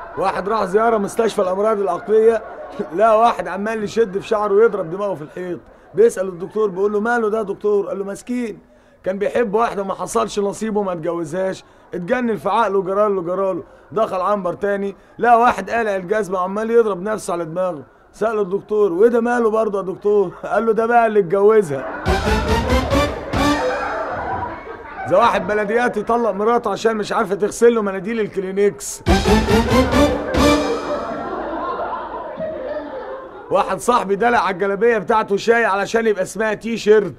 واحد راح زياره مستشفى الامراض العقليه لقى واحد عمال يشد في شعره ويضرب دماغه في الحيط بيسال الدكتور بيقول له ماله ده يا دكتور قال له مسكين كان بيحب واحده ما حصلش نصيبه ما اتجوزهاش اتجنن في عقله جراله جراله دخل عنبر تاني لقى واحد قالع الجزمه عمال يضرب نفسه على دماغه سأله الدكتور وايه ده ماله برضه يا دكتور قال له ده بقى اللي اتجوزها زي واحد بلديات يطلق مراته عشان مش عارفه تغسل له مناديل الكلينكس واحد صاحبي دلع على الجلابيه بتاعته شاي علشان يبقى اسمها تي شيرت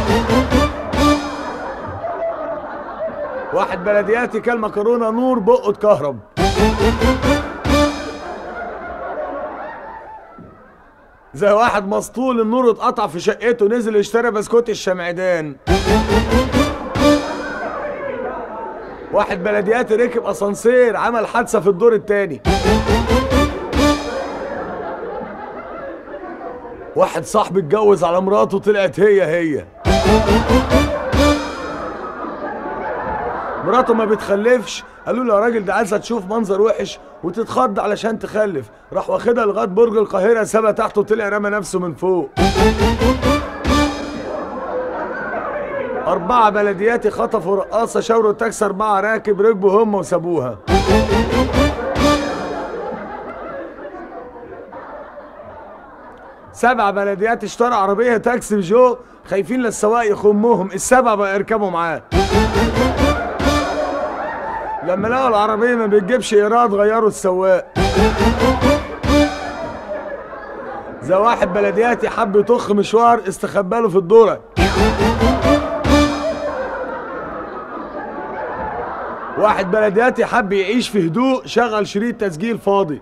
واحد بلدياتي كل مكرونه نور بقه اتكهرب زي واحد مسطول النور اتقطع في شقته نزل اشترى بسكوت الشمعدان واحد بلدياتي ركب اسانسير عمل حادثه في الدور التاني واحد صاحبي اتجوز على مراته طلعت هي هي مراته ما بتخلفش قالوا له يا راجل ده عايزه تشوف منظر وحش وتتخض علشان تخلف راح واخدها لغايه برج القاهره سابها تحته وطلع رمى نفسه من فوق أربعة بلدياتي خطفوا رقاصة شاوروا تاكسي أربعة راكب ركبوا هم وسابوها سبع بلديات اشترى عربية تاكسي بجو خايفين للسواق يخمهم السبعة بقى يركبوا معاه لما لقوا العربية ما بتجيبش إيراد غيروا السواق زي واحد بلدياتي حب يطخ مشوار استخبى له في الدورة واحد بلدياتي حب يعيش في هدوء شغل شريط تسجيل فاضي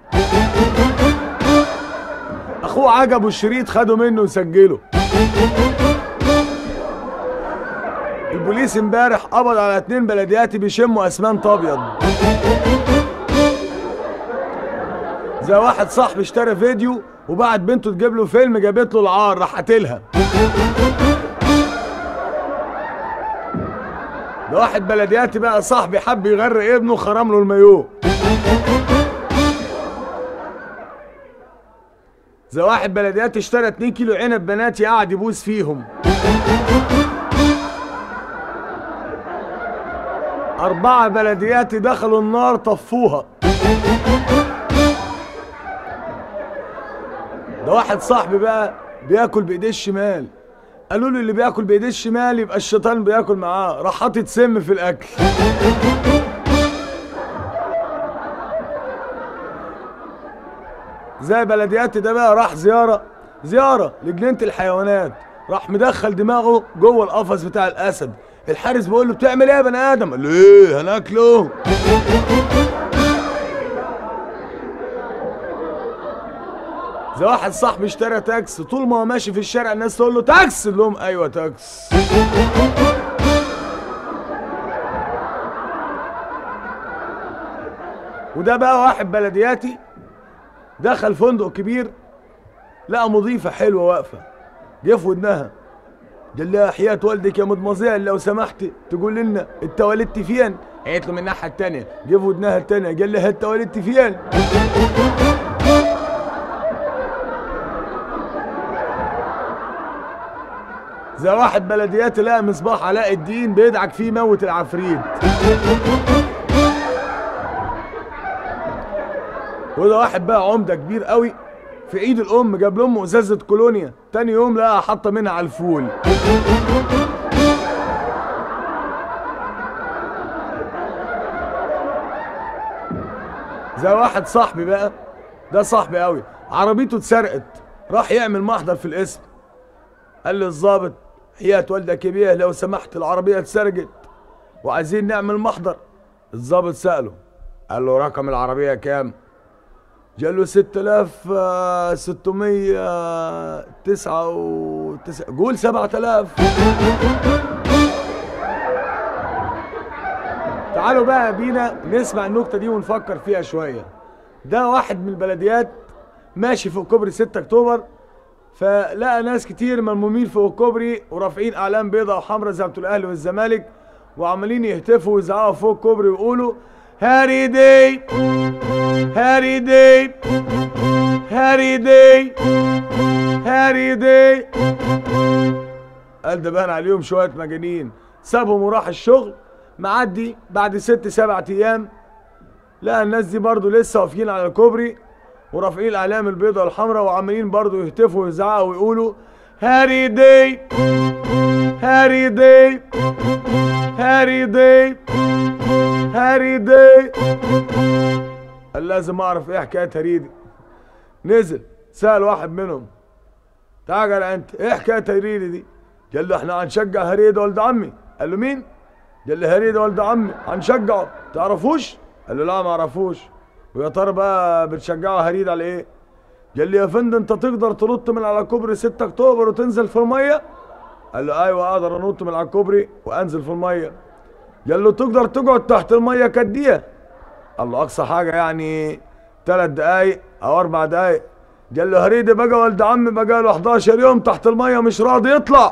اخوه عجبه الشريط خده منه وسجله البوليس امبارح قبض على اتنين بلدياتي بيشموا اسمنت ابيض زي واحد صاحبي اشترى فيديو وبعت بنته تجيب له فيلم جابت له العار راح قاتلها ده واحد بلدياتي بقى صاحبي حب يغرق ابنه خرم له المايوه زي واحد بلدياتي اشترى 2 كيلو عنب بناتي قعد يبوس فيهم أربعة بلدياتي دخلوا النار طفوها ده واحد صاحبي بقى بياكل بايديه الشمال قالوا له اللي بياكل بايديه الشمال يبقى الشيطان بياكل معاه راح حاطط سم في الاكل زي بلدياتي ده بقى راح زياره زياره لجنينه الحيوانات راح مدخل دماغه جوه القفص بتاع الاسد الحارس بيقول له بتعمل ايه يا بني ادم قال له ايه هناكله زي واحد صاحبي اشترى تاكس طول ما هو ماشي في الشارع الناس تقول له تاكس يقول لهم ايوه تاكس وده بقى واحد بلدياتي دخل فندق كبير لقى مضيفة حلوة واقفة جه في ودنها قال لها حياة والدك يا مدمزيل لو سمحت تقول لنا انت ولدت فين؟ قالت له من الناحية التانية جه في ودنها التانية قال لها انت ولدت فين؟ زي واحد بلدياتي لقى مصباح علاء الدين بيدعك فيه موت العفريت وده واحد بقى عمده كبير قوي في ايد الام جاب لامه ازازه كولونيا تاني يوم لقاها حاطه منها على الفول زي واحد صاحبي بقى ده صاحبي قوي عربيته اتسرقت راح يعمل محضر في الاسم قال لي الظابط حياة والدك يا بيه لو سمحت العربية اتسرقت وعايزين نعمل محضر الظابط سأله قال له رقم العربية كام؟ قال له 6699 قول 7000 تعالوا بقى بينا نسمع النكتة دي ونفكر فيها شوية ده واحد من البلديات ماشي فوق كوبري 6 اكتوبر فلقى ناس كتير ملمومين فوق الكوبري ورافعين اعلام بيضاء وحمراء زي بتوع الاهلي والزمالك وعمالين يهتفوا ويزعقوا فوق الكوبري ويقولوا هاري دي هاري دي هاري دي هاري دي قال ده بان عليهم شويه مجانين سابهم وراح الشغل معدي بعد ست سبع ايام لقى الناس دي برضو لسه واقفين على الكوبري ورافعين الاعلام البيضاء والحمراء وعمالين برضو يهتفوا ويزعقوا ويقولوا هاري دي هاري دي هاري دي هاري دي قال لازم اعرف ايه حكايه هاري دي نزل سأل واحد منهم تعال انت ايه حكايه هريدي دي قال له احنا هنشجع هريدي ولد عمي قال له مين قال له هريدي ولد عمي هنشجعه تعرفوش قال له لا ما اعرفوش ويا ترى بقى بتشجعوا هريد على ايه قال لي يا فندم انت تقدر تنط من على كوبري 6 اكتوبر وتنزل في الميه قال له ايوه اقدر انط من على الكوبري وانزل في الميه قال له تقدر تقعد تحت الميه كديه قال له اقصى حاجه يعني ثلاث دقايق او اربع دقايق قال له هريدي بقى ولد عمي بقى له 11 يوم تحت الميه مش راضي يطلع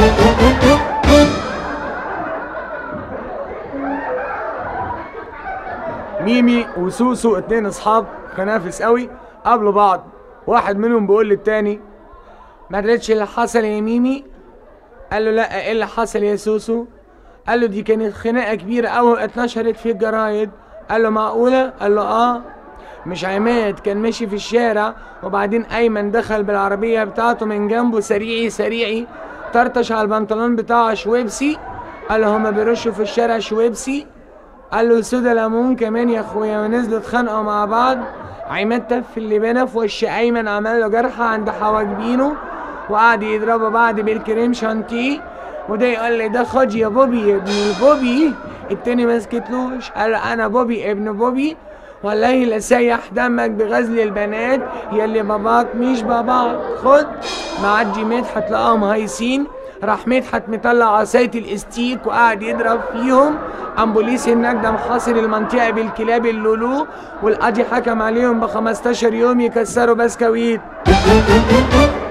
ميمي وسوسو اتنين اصحاب خنافس قوي قابلوا بعض واحد منهم بيقول للتاني ما دريتش اللي حصل يا ميمي قال له لا ايه اللي حصل يا سوسو قال له دي كانت خناقه كبيره قوي اتنشرت في الجرايد قال له معقوله قال له اه مش عماد كان ماشي في الشارع وبعدين ايمن دخل بالعربيه بتاعته من جنبه سريعي سريعي طرطش على البنطلون بتاعه شويبسي قال له هما بيرشوا في الشارع شويبسي قال له سودا ليمون كمان يا اخويا ونزلوا اتخانقوا مع بعض عماد تف اللبانه في وش ايمن عمل له جرحه عند حواجبينه وقعد يضربوا بعض بالكريم شانتيه وده يقول لي ده خد يا بوبي يا ابن البوبي التاني ما سكتلوش قال انا بوبي ابن بوبي والله لسيح دمك بغزل البنات يلي باباك مش باباك خد معدي مدحت لقاهم هايسين راح مدحت مطلع عصاية الاستيك وقعد يضرب فيهم قام بوليس هناك ده محاصر المنطقة بالكلاب اللولو والقاضي حكم عليهم ب 15 يوم يكسروا بسكويت